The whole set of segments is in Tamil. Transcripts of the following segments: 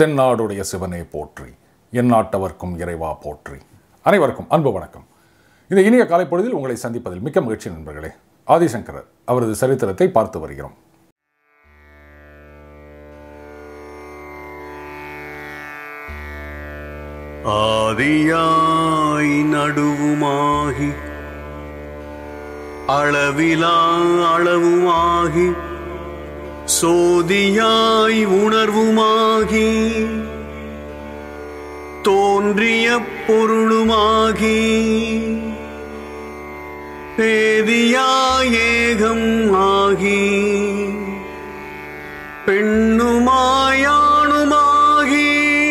தென்னாடுடைய சிவனே போற்றி எந்நாட்டவர்க்கும் இறைவா போற்றி அனைவருக்கும் அன்பு வணக்கம் இந்த இனிய காலை பொழுதில் உங்களை சந்திப்பதில் மிக்க மகிழ்ச்சி நண்பர்களே ஆதிசங்கரர் அவரது சரித்திரத்தை பார்த்து வருகிறோம் ஆதியாய் நடுவுமாகி அளவிலா அளவுமாகி சோதியாய் உணர்வுமாகி தோன்றிய பொருளுமாகி பேதியாய் ஏகம் ஆகி பெண்ணுமாயானுமாகி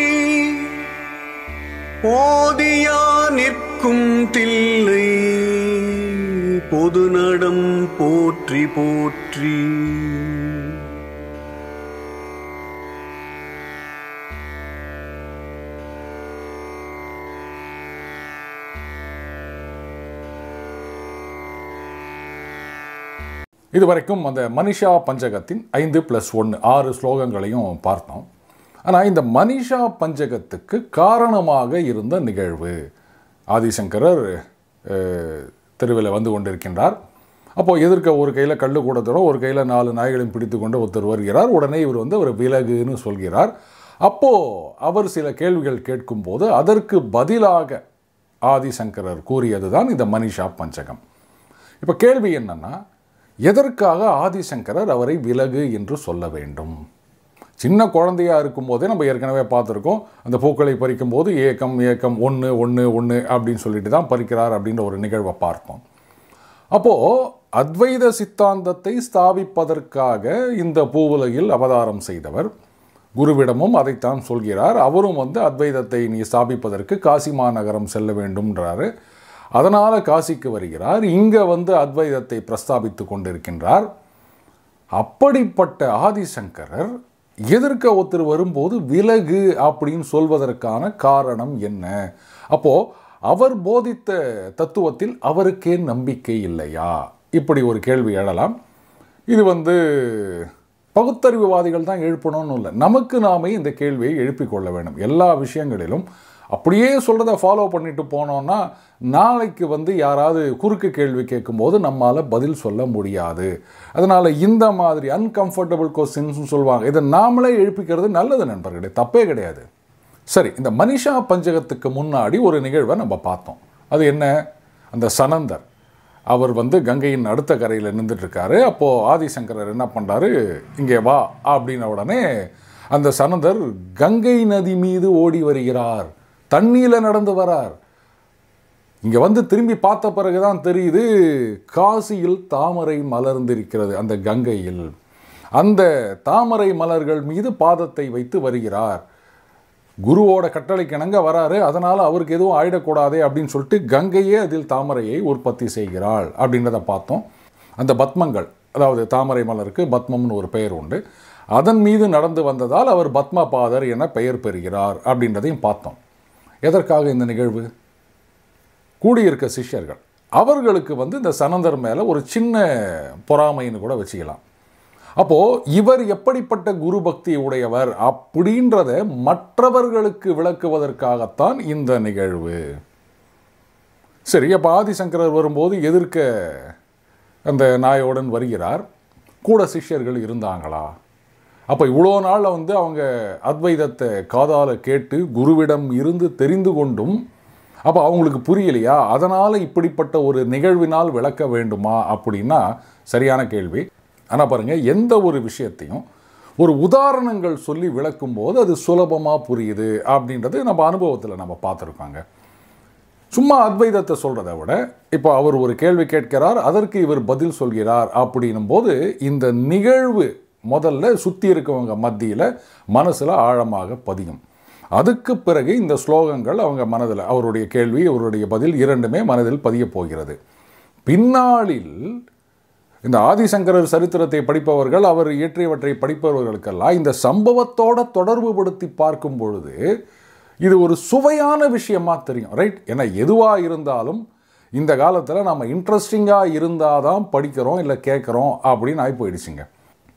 ஓதியா நிற்கும் தில்லை பொது நடம் போற்றி போற்றி இதுவரைக்கும் அந்த மனிஷா பஞ்சகத்தின் ஐந்து ப்ளஸ் ஒன்று ஆறு ஸ்லோகங்களையும் பார்த்தோம் ஆனால் இந்த மனிஷா பஞ்சகத்துக்கு காரணமாக இருந்த நிகழ்வு ஆதிசங்கரர் அஹ், தெருவில் வந்து கொண்டிருக்கின்றார் அப்போது எதிர்க்க ஒரு கையில் கல்லு கூடத்தோட ஒரு கையில் நாலு நாய்களையும் பிடித்து கொண்டு ஒருத்தர் வருகிறார் உடனே இவர் வந்து அவர் விலகுன்னு சொல்கிறார் அப்போது அவர் சில கேள்விகள் கேட்கும்போது அதற்கு பதிலாக ஆதிசங்கரர் கூறியது தான் இந்த மனிஷா பஞ்சகம் இப்போ கேள்வி என்னன்னா எதற்காக ஆதிசங்கரர் அவரை விலகு என்று சொல்ல வேண்டும் சின்ன குழந்தையா இருக்கும்போதே நம்ம ஏற்கனவே பார்த்துருக்கோம் அந்த பூக்களை பறிக்கும் போது ஏக்கம் ஏக்கம் ஒன்று ஒன்று ஒன்று அப்படின்னு சொல்லிட்டு தான் பறிக்கிறார் அப்படின்ற ஒரு நிகழ்வை பார்த்தோம் அப்போது அத்வைத சித்தாந்தத்தை ஸ்தாபிப்பதற்காக இந்த பூவுலகில் அவதாரம் செய்தவர் குருவிடமும் அதைத்தான் சொல்கிறார் அவரும் வந்து அத்வைதத்தை நீ ஸ்தாபிப்பதற்கு காசி மாநகரம் செல்ல வேண்டும்ன்றாரு அதனால் காசிக்கு வருகிறார் இங்கே வந்து அத்வைதத்தை பிரஸ்தாபித்து கொண்டிருக்கின்றார் அப்படிப்பட்ட ஆதிசங்கரர் எதிர்க்க ஒருத்தர் வரும்போது விலகு அப்படின்னு சொல்வதற்கான காரணம் என்ன அப்போ அவர் போதித்த தத்துவத்தில் அவருக்கே நம்பிக்கை இல்லையா இப்படி ஒரு கேள்வி எழலாம் இது வந்து பகுத்தறிவுவாதிகள் தான் எழுப்பணும்னு இல்லை நமக்கு நாமே இந்த கேள்வியை எழுப்பிக் கொள்ள வேண்டும் எல்லா விஷயங்களிலும் அப்படியே சொல்கிறத ஃபாலோ பண்ணிட்டு போனோம்னா நாளைக்கு வந்து யாராவது குறுக்கு கேள்வி கேட்கும்போது நம்மால் பதில் சொல்ல முடியாது அதனால் இந்த மாதிரி அன்கம்ஃபர்டபுள் கொஸ்டின்ஸ் சொல்லுவாங்க இதை நாமளே எழுப்பிக்கிறது நல்லது நண்பர்களே தப்பே கிடையாது சரி இந்த மனிஷா பஞ்சகத்துக்கு முன்னாடி ஒரு நிகழ்வை நம்ம பார்த்தோம் அது என்ன அந்த சனந்தர் அவர் வந்து கங்கையின் அடுத்த கரையில் நின்றுட்டு இருக்காரு அப்போது ஆதிசங்கரர் என்ன பண்ணுறாரு இங்கே வா அப்படின்ன உடனே அந்த சனந்தர் கங்கை நதி மீது ஓடி வருகிறார் தண்ணியில் நடந்து வரார் இங்கே வந்து திரும்பி பார்த்த பிறகு தான் தெரியுது காசியில் தாமரை மலர்ந்திருக்கிறது அந்த கங்கையில் அந்த தாமரை மலர்கள் மீது பாதத்தை வைத்து வருகிறார் குருவோட கட்டளைக்கு இணங்க வராரு அதனால் அவருக்கு எதுவும் ஆயிடக்கூடாதே அப்படின்னு சொல்லிட்டு கங்கையே அதில் தாமரையை உற்பத்தி செய்கிறாள் அப்படின்றத பார்த்தோம் அந்த பத்மங்கள் அதாவது தாமரை மலருக்கு பத்மம்னு ஒரு பெயர் உண்டு அதன் மீது நடந்து வந்ததால் அவர் பத்மபாதர் என பெயர் பெறுகிறார் அப்படின்றதையும் பார்த்தோம் எதற்காக இந்த நிகழ்வு கூடியிருக்க சிஷ்யர்கள் அவர்களுக்கு வந்து இந்த சனந்தர் மேலே ஒரு சின்ன பொறாமைன்னு கூட வச்சுக்கலாம் அப்போது இவர் எப்படிப்பட்ட குரு பக்தி உடையவர் அப்படின்றத மற்றவர்களுக்கு விளக்குவதற்காகத்தான் இந்த நிகழ்வு சரி அப்போ ஆதிசங்கரர் வரும்போது எதிர்க்க அந்த நாயோடன் வருகிறார் கூட சிஷ்யர்கள் இருந்தாங்களா அப்போ இவ்வளோ நாளில் வந்து அவங்க அத்வைதத்தை காதால் கேட்டு குருவிடம் இருந்து தெரிந்து கொண்டும் அப்போ அவங்களுக்கு புரியலையா அதனால் இப்படிப்பட்ட ஒரு நிகழ்வினால் விளக்க வேண்டுமா அப்படின்னா சரியான கேள்வி ஆனால் பாருங்கள் எந்த ஒரு விஷயத்தையும் ஒரு உதாரணங்கள் சொல்லி விளக்கும்போது அது சுலபமாக புரியுது அப்படின்றது நம்ம அனுபவத்தில் நம்ம பார்த்துருக்காங்க சும்மா அத்வைதத்தை சொல்கிறத விட இப்போ அவர் ஒரு கேள்வி கேட்கிறார் அதற்கு இவர் பதில் சொல்கிறார் அப்படின்னும் போது இந்த நிகழ்வு முதல்ல சுற்றி இருக்கவங்க மத்தியில் மனசில் ஆழமாக பதியும் அதுக்கு பிறகு இந்த ஸ்லோகங்கள் அவங்க மனதில் அவருடைய கேள்வி அவருடைய பதில் இரண்டுமே மனதில் பதியப் போகிறது பின்னாளில் இந்த ஆதிசங்கரர் சரித்திரத்தை படிப்பவர்கள் அவர் இயற்றியவற்றை படிப்பவர்களுக்கெல்லாம் இந்த சம்பவத்தோட தொடர்பு படுத்தி பார்க்கும் பொழுது இது ஒரு சுவையான விஷயமா தெரியும் ரைட் ஏன்னா எதுவாக இருந்தாலும் இந்த காலத்தில் நம்ம இன்ட்ரெஸ்டிங்காக இருந்தால் தான் படிக்கிறோம் இல்லை கேட்குறோம் அப்படின்னு ஆகி போயிடுச்சுங்க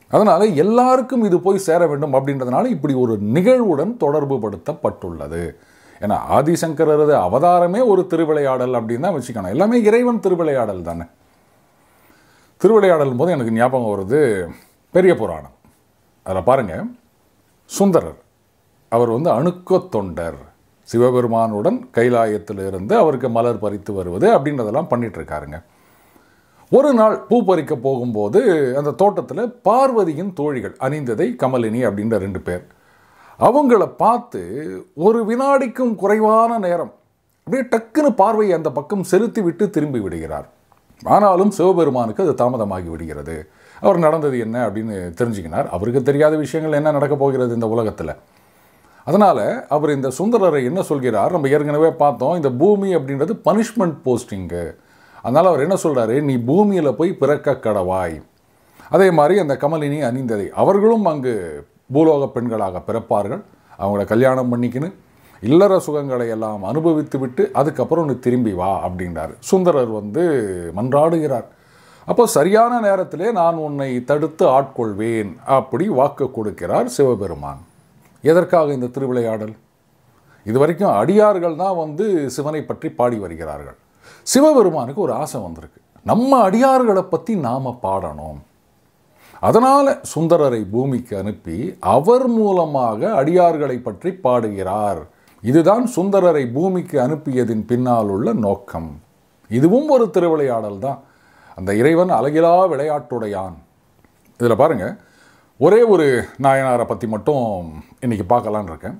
அதனால் எல்லாருக்கும் இது போய் சேர வேண்டும் அப்படின்றதுனால இப்படி ஒரு நிகழ்வுடன் தொடர்பு படுத்தப்பட்டுள்ளது ஏன்னா ஆதிசங்கரது அவதாரமே ஒரு திருவிளையாடல் அப்படின்னு தான் வச்சுக்கணும் எல்லாமே இறைவன் திருவிளையாடல் தானே திருவிளையாடல் போது எனக்கு ஞாபகம் வருது பெரிய புராணம் அதில் பாருங்கள் சுந்தரர் அவர் வந்து அணுக்க தொண்டர் சிவபெருமானுடன் கைலாயத்தில் இருந்து அவருக்கு மலர் பறித்து வருவது அப்படின்றதெல்லாம் பண்ணிட்டு இருக்காருங்க ஒரு நாள் பூ பறிக்க போகும்போது அந்த தோட்டத்தில் பார்வதியின் தோழிகள் அணிந்ததை கமலினி அப்படின்ற ரெண்டு பேர் அவங்கள பார்த்து ஒரு வினாடிக்கும் குறைவான நேரம் அப்படியே டக்குன்னு பார்வையை அந்த பக்கம் செலுத்தி விட்டு திரும்பி விடுகிறார் ஆனாலும் சிவபெருமானுக்கு அது தாமதமாகி விடுகிறது அவர் நடந்தது என்ன அப்படின்னு தெரிஞ்சுக்கினார் அவருக்கு தெரியாத விஷயங்கள் என்ன நடக்கப் போகிறது இந்த உலகத்தில் அதனால் அவர் இந்த சுந்தரரை என்ன சொல்கிறார் நம்ம ஏற்கனவே பார்த்தோம் இந்த பூமி அப்படின்றது பனிஷ்மெண்ட் போஸ்டிங்கு அதனால் அவர் என்ன சொல்கிறாரு நீ பூமியில் போய் பிறக்க கடவாய் அதே மாதிரி அந்த கமலினி அணிந்ததை அவர்களும் அங்கு பூலோக பெண்களாக பிறப்பார்கள் அவங்கள கல்யாணம் பண்ணிக்கின்னு இல்லற சுகங்களை எல்லாம் அனுபவித்து விட்டு அதுக்கப்புறம் நீ திரும்பி வா அப்படின்றார் சுந்தரர் வந்து மன்றாடுகிறார் அப்போ சரியான நேரத்திலே நான் உன்னை தடுத்து ஆட்கொள்வேன் அப்படி வாக்கு கொடுக்கிறார் சிவபெருமான் எதற்காக இந்த திருவிளையாடல் இது வரைக்கும் அடியார்கள் தான் வந்து சிவனை பற்றி பாடி வருகிறார்கள் சிவபெருமானுக்கு ஒரு ஆசை வந்திருக்கு நம்ம அடியார்களை பற்றி நாம் பாடணும் அதனால் சுந்தரரை பூமிக்கு அனுப்பி அவர் மூலமாக அடியார்களை பற்றி பாடுகிறார் இதுதான் சுந்தரரை பூமிக்கு அனுப்பியதின் பின்னால் உள்ள நோக்கம் இதுவும் ஒரு திருவிளையாடல் தான் அந்த இறைவன் அழகிலா விளையாட்டுடையான் இதில் பாருங்க ஒரே ஒரு நாயனாரை பற்றி மட்டும் இன்னைக்கு பார்க்கலான்னு இருக்கேன்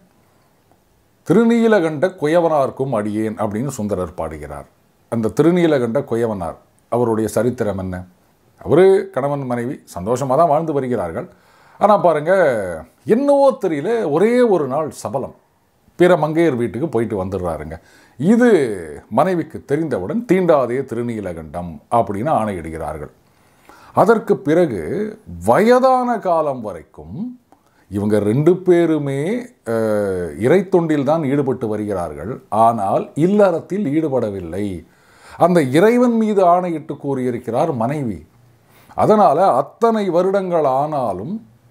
திருநீலகண்ட குயவனார்க்கும் அடியேன் அப்படின்னு சுந்தரர் பாடுகிறார் அந்த திருநீலகண்ட குயவனார் அவருடைய சரித்திரம் என்ன அவர் கணவன் மனைவி சந்தோஷமாக தான் வாழ்ந்து வருகிறார்கள் ஆனால் பாருங்கள் என்னவோ தெரியல ஒரே ஒரு நாள் சபலம் பிற மங்கையர் வீட்டுக்கு போயிட்டு வந்துடுறாருங்க இது மனைவிக்கு தெரிந்தவுடன் தீண்டாதே திருநீலகண்டம் அப்படின்னு ஆணையிடுகிறார்கள் அதற்கு பிறகு வயதான காலம் வரைக்கும் இவங்க ரெண்டு பேருமே அஹ், இறைத்தொண்டில் தான் ஈடுபட்டு வருகிறார்கள் ஆனால் இல்லறத்தில் ஈடுபடவில்லை அந்த இறைவன் மீது ஆணையிட்டு கூறியிருக்கிறார் மனைவி அதனால் அத்தனை வருடங்கள் ஆனாலும்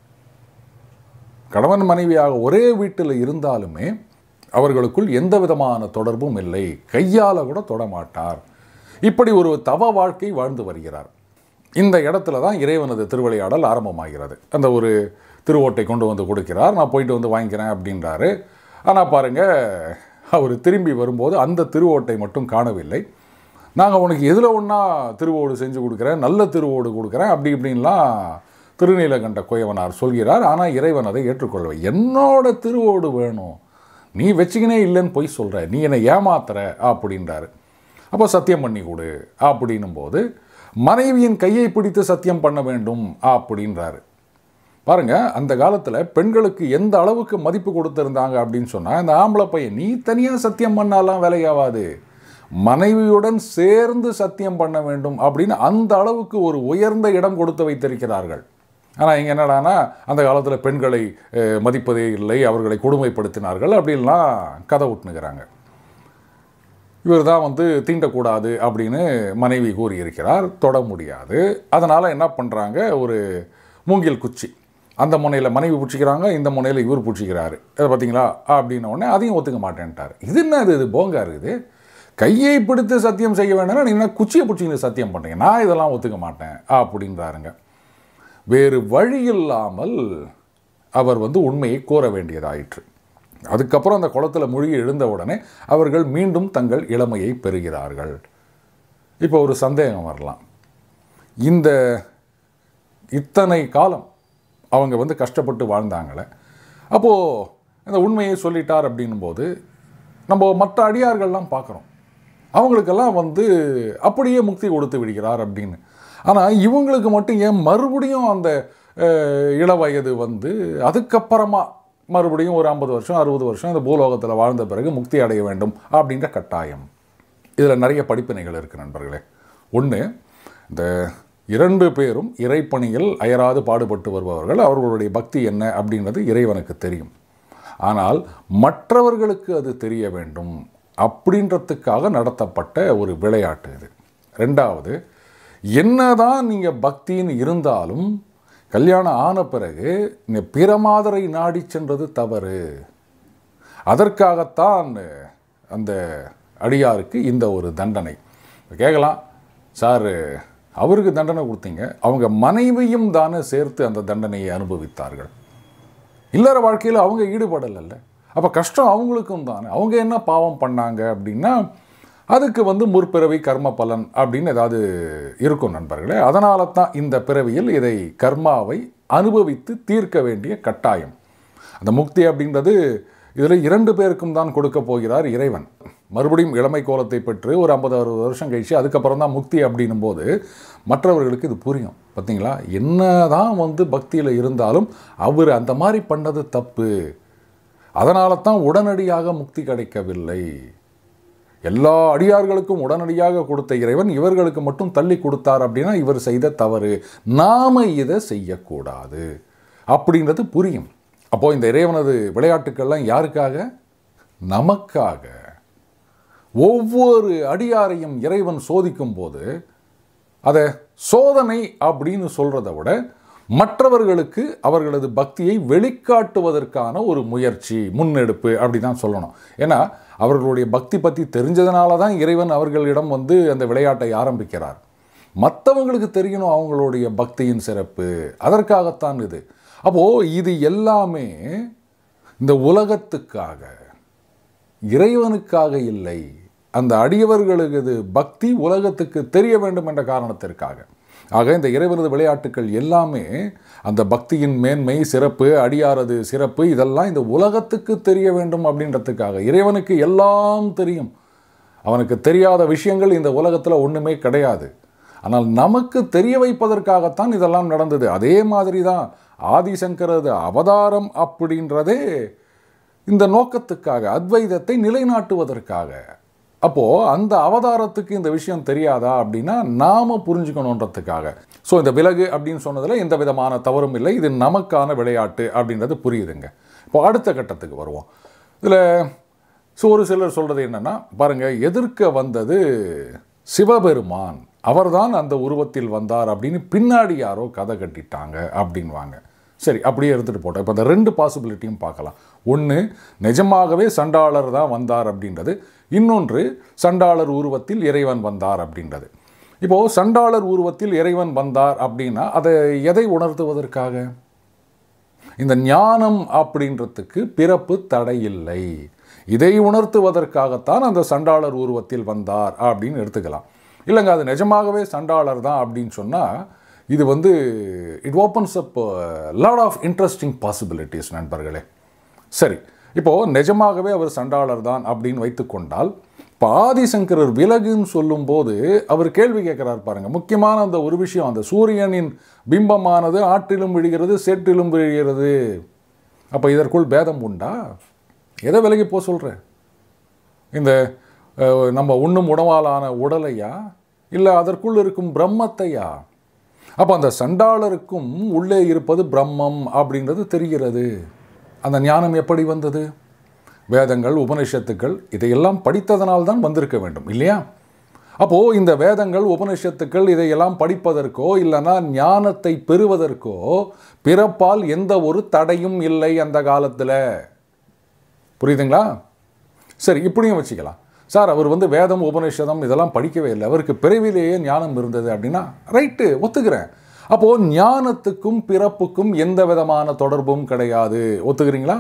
கணவன் மனைவியாக ஒரே வீட்டில் இருந்தாலுமே அவர்களுக்குள் எந்த விதமான தொடர்பும் இல்லை கையால் கூட தொடமாட்டார் இப்படி ஒரு தவ வாழ்க்கை வாழ்ந்து வருகிறார் இந்த இடத்துல தான் இறைவனது திருவிளையாடல் ஆரம்பமாகிறது அந்த ஒரு திருவோட்டை கொண்டு வந்து கொடுக்கிறார் நான் போயிட்டு வந்து வாங்கிக்கிறேன் அப்படின்றாரு ஆனால் பாருங்கள் அவர் திரும்பி வரும்போது அந்த திருவோட்டை மட்டும் காணவில்லை நாங்கள் உனக்கு எதில் ஒன்றா திருவோடு செஞ்சு கொடுக்குறேன் நல்ல திருவோடு கொடுக்குறேன் அப்படி இப்படின்லாம் திருநீலகண்ட குயவனார் சொல்கிறார் ஆனால் இறைவன் அதை ஏற்றுக்கொள்ளவை என்னோட திருவோடு வேணும் நீ வச்சுக்கினே இல்லைன்னு போய் சொல்கிற நீ என்னை ஏமாத்துற அப்படின்றாரு அப்போ சத்தியம் பண்ணி கொடு அப்படின்னும் போது மனைவியின் கையை பிடித்து சத்தியம் பண்ண வேண்டும் அப்படின்றாரு பாருங்க அந்த காலத்தில் பெண்களுக்கு எந்த அளவுக்கு மதிப்பு கொடுத்துருந்தாங்க அப்படின்னு சொன்னால் இந்த ஆம்பளை பையன் நீ தனியாக சத்தியம் பண்ணாலாம் வேலையாகாது மனைவியுடன் சேர்ந்து சத்தியம் பண்ண வேண்டும் அப்படின்னு அந்த அளவுக்கு ஒரு உயர்ந்த இடம் கொடுத்து வைத்திருக்கிறார்கள் ஆனால் இங்கே என்னடானா அந்த காலத்தில் பெண்களை அஹ், மதிப்பதே இல்லை அவர்களை கொடுமைப்படுத்தினார்கள் அப்படின்லாம் கதை விட்டுனுக்கிறாங்க இவர் தான் வந்து தீண்டக்கூடாது அப்படின்னு மனைவி கூறியிருக்கிறார் தொட முடியாது அதனால் என்ன பண்ணுறாங்க ஒரு மூங்கில் குச்சி அந்த முனையில் மனைவி பிடிச்சிக்கிறாங்க இந்த முனையில் இவர் பிடிச்சிக்கிறாரு அதை பார்த்தீங்களா அப்படின்ன உடனே அதையும் ஒத்துக்க மாட்டேன்ட்டார் இது என்ன இது இது போங்கா இருக்குது கையை பிடித்து சத்தியம் செய்ய வேண்டாம்னா நீங்கள் குச்சியை பிடிச்சிங்க சத்தியம் பண்ணுறீங்க நான் இதெல்லாம் ஒத்துக்க மாட்டேன் அப்படின்றாருங்க வேறு வழி இல்லாமல் அவர் வந்து உண்மையை கோர வேண்டியதாயிற்று அதுக்கப்புறம் அந்த குளத்தில் மூழ்கி எழுந்த உடனே அவர்கள் மீண்டும் தங்கள் இளமையை பெறுகிறார்கள் இப்போ ஒரு சந்தேகம் வரலாம் இந்த இத்தனை காலம் அவங்க வந்து கஷ்டப்பட்டு வாழ்ந்தாங்களே அப்போது இந்த உண்மையை சொல்லிட்டார் அப்படின்னும் போது நம்ம மற்ற அடியார்கள்லாம் பார்க்குறோம் அவங்களுக்கெல்லாம் வந்து அப்படியே முக்தி கொடுத்து விடுகிறார் அப்படின்னு ஆனால் இவங்களுக்கு மட்டும் ஏன் மறுபடியும் அந்த அஹ், இளவயது வந்து அதுக்கப்புறமா மறுபடியும் ஒரு ஐம்பது வருஷம் அறுபது வருஷம் இந்த பூலோகத்தில் வாழ்ந்த பிறகு முக்தி அடைய வேண்டும் அப்படின்ற கட்டாயம் இதில் நிறைய படிப்பினைகள் இருக்குது நண்பர்களே ஒன்று இந்த இரண்டு பேரும் இறைப்பணியில் அயராது பாடுபட்டு வருபவர்கள் அவர்களுடைய பக்தி என்ன அப்படின்றது இறைவனுக்கு தெரியும் ஆனால் மற்றவர்களுக்கு அது தெரிய வேண்டும் அப்படின்றதுக்காக நடத்தப்பட்ட ஒரு விளையாட்டு இது ரெண்டாவது என்னதான் நீங்கள் பக்தின்னு இருந்தாலும் கல்யாணம் ஆன பிறகு நீ பிறமாதரை நாடி சென்றது தவறு அதற்காகத்தான் அந்த அடியாருக்கு இந்த ஒரு தண்டனை கேட்கலாம் சார் அவருக்கு தண்டனை கொடுத்தீங்க அவங்க மனைவியும் தானே சேர்த்து அந்த தண்டனையை அனுபவித்தார்கள் இல்லற வாழ்க்கையில் அவங்க ஈடுபடலைல்ல அப்போ கஷ்டம் அவங்களுக்கும் தானே அவங்க என்ன பாவம் பண்ணாங்க அப்படின்னா அதுக்கு வந்து முற்பிறவி கர்ம பலன் அப்படின்னு ஏதாவது இருக்கும் நண்பர்களே அதனால தான் இந்த பிறவியில் இதை கர்மாவை அனுபவித்து தீர்க்க வேண்டிய கட்டாயம் அந்த முக்தி அப்படின்றது இதில் இரண்டு பேருக்கும் தான் கொடுக்க போகிறார் இறைவன் மறுபடியும் இளமை கோலத்தை பெற்று ஒரு ஐம்பது அறுபது வருஷம் கழிச்சு அதுக்கப்புறம் தான் முக்தி அப்படின்னும் போது மற்றவர்களுக்கு இது புரியும் பார்த்தீங்களா என்ன தான் வந்து பக்தியில் இருந்தாலும் அவர் அந்த மாதிரி பண்ணது தப்பு அதனால தான் உடனடியாக முக்தி கிடைக்கவில்லை எல்லா அடியார்களுக்கும் உடனடியாக கொடுத்த இறைவன் இவர்களுக்கு மட்டும் தள்ளி கொடுத்தார் அப்படின்னா இவர் செய்த தவறு நாம இதை செய்யக்கூடாது அப்படின்றது புரியும் அப்போ இந்த இறைவனது விளையாட்டுக்கள்லாம் யாருக்காக நமக்காக ஒவ்வொரு அடியாரையும் இறைவன் சோதிக்கும் போது அதை சோதனை அப்படின்னு சொல்கிறத விட மற்றவர்களுக்கு அவர்களது பக்தியை வெளிக்காட்டுவதற்கான ஒரு முயற்சி முன்னெடுப்பு அப்படி தான் சொல்லணும் ஏன்னா அவர்களுடைய பக்தி பற்றி தெரிஞ்சதுனால தான் இறைவன் அவர்களிடம் வந்து அந்த விளையாட்டை ஆரம்பிக்கிறார் மற்றவங்களுக்கு தெரியணும் அவங்களுடைய பக்தியின் சிறப்பு அதற்காகத்தான் இது அப்போது இது எல்லாமே இந்த உலகத்துக்காக இறைவனுக்காக இல்லை அந்த அடியவர்களது பக்தி உலகத்துக்கு தெரிய வேண்டும் என்ற காரணத்திற்காக ஆக இந்த இறைவனது விளையாட்டுக்கள் எல்லாமே அந்த பக்தியின் மேன்மை சிறப்பு அடியாரது சிறப்பு இதெல்லாம் இந்த உலகத்துக்கு தெரிய வேண்டும் அப்படின்றதுக்காக இறைவனுக்கு எல்லாம் தெரியும் அவனுக்கு தெரியாத விஷயங்கள் இந்த உலகத்தில் ஒன்றுமே கிடையாது ஆனால் நமக்கு தெரிய வைப்பதற்காகத்தான் இதெல்லாம் நடந்தது அதே மாதிரி தான் ஆதிசங்கரது அவதாரம் அப்படின்றதே இந்த நோக்கத்துக்காக அத்வைதத்தை நிலைநாட்டுவதற்காக அப்போது அந்த அவதாரத்துக்கு இந்த விஷயம் தெரியாதா அப்படின்னா நாம் புரிஞ்சுக்கணுன்றதுக்காக ஸோ இந்த விலகு அப்படின்னு சொன்னதில் எந்த விதமான தவறும் இல்லை இது நமக்கான விளையாட்டு அப்படின்றது புரியுதுங்க இப்போ அடுத்த கட்டத்துக்கு வருவோம் இதில் ஸோ ஒரு சிலர் சொல்கிறது என்னென்னா பாருங்கள் எதிர்க்க வந்தது சிவபெருமான் அவர்தான் அந்த உருவத்தில் வந்தார் அப்படின்னு பின்னாடி யாரோ கதை கட்டிட்டாங்க அப்படின்வாங்க சரி அப்படியே எடுத்துகிட்டு போட்டோம் இப்போ இந்த ரெண்டு பாசிபிலிட்டியும் பார்க்கலாம் ஒன்று நிஜமாகவே சண்டாளர் தான் வந்தார் அப்படின்றது இன்னொன்று சண்டாளர் உருவத்தில் இறைவன் வந்தார் அப்படின்றது இப்போது சண்டாளர் உருவத்தில் இறைவன் வந்தார் அப்படின்னா அதை எதை உணர்த்துவதற்காக இந்த ஞானம் அப்படின்றதுக்கு பிறப்பு தடை இல்லை இதை உணர்த்துவதற்காகத்தான் அந்த சண்டாளர் உருவத்தில் வந்தார் அப்படின்னு எடுத்துக்கலாம் இல்லைங்க அது நிஜமாகவே சண்டாளர் தான் அப்படின்னு சொன்னால் இது வந்து it opens up lot of interesting possibilities நண்பர்களே சரி இப்போது நிஜமாகவே அவர் சண்டாளர் தான் அப்படின்னு வைத்துக்கொண்டால் இப்போ ஆதிசங்கரர் விலகுன்னு சொல்லும்போது அவர் கேள்வி கேட்குறார் பாருங்க முக்கியமான அந்த ஒரு விஷயம் அந்த சூரியனின் பிம்பமானது ஆற்றிலும் விழுகிறது சேற்றிலும் விழுகிறது அப்போ இதற்குள் பேதம் உண்டா எதை விலகி போக சொல்கிறேன் இந்த அஹ், நம்ம உண்ணும் உணவாலான உடலையா இல்லை அதற்குள் இருக்கும் பிரம்மத்தையா அப்போ அந்த சண்டாளருக்கும் உள்ளே இருப்பது பிரம்மம் அப்படின்றது தெரிகிறது அந்த ஞானம் எப்படி வந்தது வேதங்கள் உபனிஷத்துக்கள் இதையெல்லாம் படித்ததனால் தான் வந்திருக்க வேண்டும் இல்லையா அப்போது இந்த வேதங்கள் உபனிஷத்துக்கள் இதையெல்லாம் படிப்பதற்கோ இல்லைன்னா ஞானத்தை பெறுவதற்கோ பிறப்பால் எந்த ஒரு தடையும் இல்லை அந்த காலத்தில் புரியுதுங்களா சரி இப்படியும் வச்சுக்கலாம் சார் அவர் வந்து வேதம் உபநிஷதம் இதெல்லாம் படிக்கவே இல்லை அவருக்கு பிறவிலேயே ஞானம் இருந்தது அப்படின்னா ரைட்டு ஒத்துக்கிறேன் அப்போது ஞானத்துக்கும் பிறப்புக்கும் எந்த விதமான தொடர்பும் கிடையாது ஒத்துக்கிறீங்களா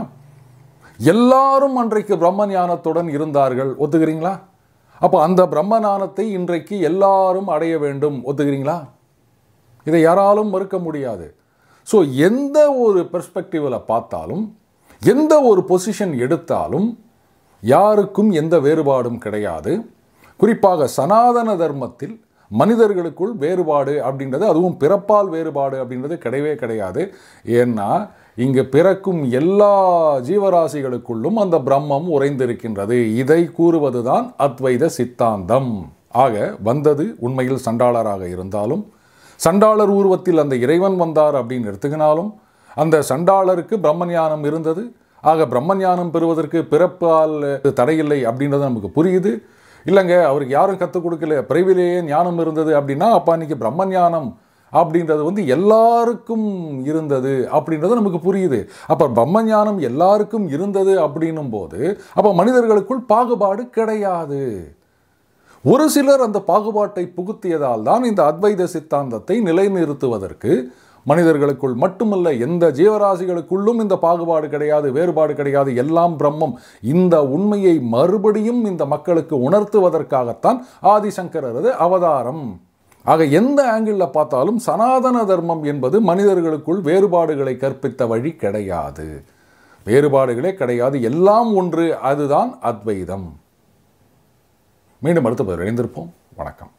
எல்லாரும் அன்றைக்கு பிரம்ம ஞானத்துடன் இருந்தார்கள் ஒத்துக்கிறீங்களா அப்போ அந்த பிரம்ம ஞானத்தை இன்றைக்கு எல்லாரும் அடைய வேண்டும் ஒத்துக்கிறீங்களா இதை யாராலும் மறுக்க முடியாது ஸோ எந்த ஒரு பெர்ஸ்பெக்டிவில் பார்த்தாலும் எந்த ஒரு பொசிஷன் எடுத்தாலும் யாருக்கும் எந்த வேறுபாடும் கிடையாது குறிப்பாக சனாதன தர்மத்தில் மனிதர்களுக்குள் வேறுபாடு அப்படின்றது அதுவும் பிறப்பால் வேறுபாடு அப்படின்றது கிடையவே கிடையாது ஏன்னா இங்கு பிறக்கும் எல்லா ஜீவராசிகளுக்குள்ளும் அந்த பிரம்மம் உறைந்திருக்கின்றது இதை கூறுவதுதான் அத்வைத சித்தாந்தம் ஆக வந்தது உண்மையில் சண்டாளராக இருந்தாலும் சண்டாளர் உருவத்தில் அந்த இறைவன் வந்தார் அப்படின்னு எடுத்துக்கினாலும் அந்த சண்டாளருக்கு பிரம்ம ஞானம் இருந்தது ஆக பிரம்ம ஞானம் பெறுவதற்கு பிறப்பால் தடையில்லை அப்படின்றது நமக்கு புரியுது இல்லைங்க அவருக்கு யாரும் கற்றுக் கொடுக்கல பிறவிலேயே ஞானம் இருந்தது அப்படின்னா அப்போ அன்னைக்கு பிரம்ம ஞானம் அப்படின்றது வந்து எல்லாருக்கும் இருந்தது அப்படின்றது நமக்கு புரியுது அப்போ பிரம்மஞானம் எல்லாருக்கும் இருந்தது அப்படின்னும் போது அப்போ மனிதர்களுக்குள் பாகுபாடு கிடையாது ஒரு சிலர் அந்த பாகுபாட்டை புகுத்தியதால் தான் இந்த அத்வைத சித்தாந்தத்தை நிலைநிறுத்துவதற்கு மனிதர்களுக்குள் மட்டுமல்ல எந்த ஜீவராசிகளுக்குள்ளும் இந்த பாகுபாடு கிடையாது வேறுபாடு கிடையாது எல்லாம் பிரம்மம் இந்த உண்மையை மறுபடியும் இந்த மக்களுக்கு உணர்த்துவதற்காகத்தான் ஆதிசங்கரது அவதாரம் ஆக எந்த ஆங்கிளில் பார்த்தாலும் சனாதன தர்மம் என்பது மனிதர்களுக்குள் வேறுபாடுகளை கற்பித்த வழி கிடையாது வேறுபாடுகளே கிடையாது எல்லாம் ஒன்று அதுதான் அத்வைதம் மீண்டும் அடுத்த பதில் இணைந்திருப்போம் வணக்கம்